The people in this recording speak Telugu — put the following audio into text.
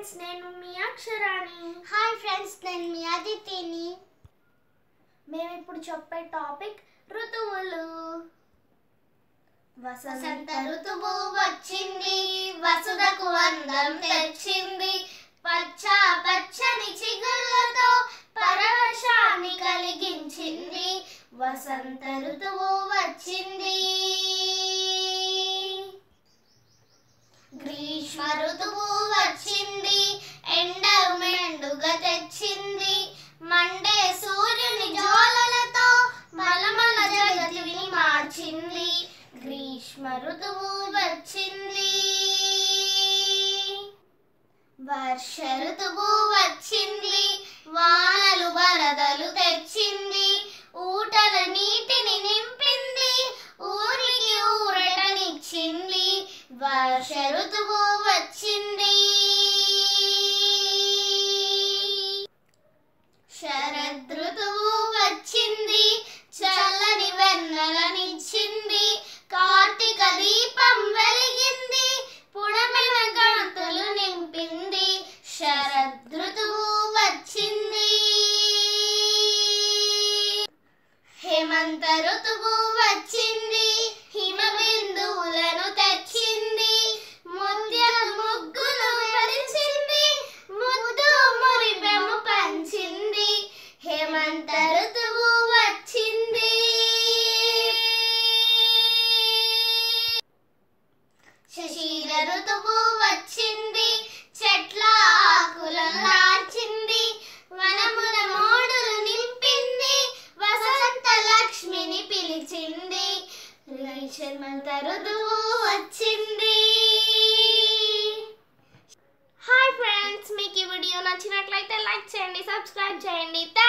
ఫ్రెండ్స్ నేను మీ అక్షరాణి హాయ్ ఫ్రెండ్స్ నేను మీ అదితిని మేము ఇప్పుడు చెప్పే టాపిక్ ఋతువులు వసంత ఋతువు వచ్చింది వసుదకు అందం తెచ్చింది పచ్చ పచ్చని చిగుళ్ళతో పరవశాన్ని కలిగించింది వసంత ఋతువు వచ్చింది గ్రీష్మ ఋతువు వచ్చింది ఎండ మెండుగా తెచ్చింది మండే సూర్యుని జ్వాలలతో మలమల జగతిని మార్చింది గ్రీష్మ ఋతువు వచ్చింది వర్ష ఋతువు వచ్చింది వానలు వరదలు తెచ్చింది ఊటల నీటిని నింపింది ఊరికి ఊరటనిచ్చింది వర్ష ఋతువు వచ్చింది శరదృతువు వచ్చింది చల్లని వెన్నెలనిచ్చింది కార్తీక దీపం వెలిగింది పుడమిన గంతులు నింపింది శరదృతువు వచ్చింది హేమంత ఋతువు వచ్చింది హిమ బిందువులను తెచ్చింది ముద్య ముగ్గులు పరిచింది ముద్దు మురిపెము పంచింది హేమంత ఋతువు వచ్చింది శశీర ఋతువు వచ్చింది చెట్ల ఆకులను నార్చింది వనముల మోడులు నింపింది వసంత లక్ష్మిని పిలిచింది హేమంత ఋతువు వచ్చింది హాయ్ ఫ్రెండ్స్ మీకు ఈ వీడియో నచ్చినట్లయితే లైక్ చేయండి సబ్స్క్రైబ్ చేయండి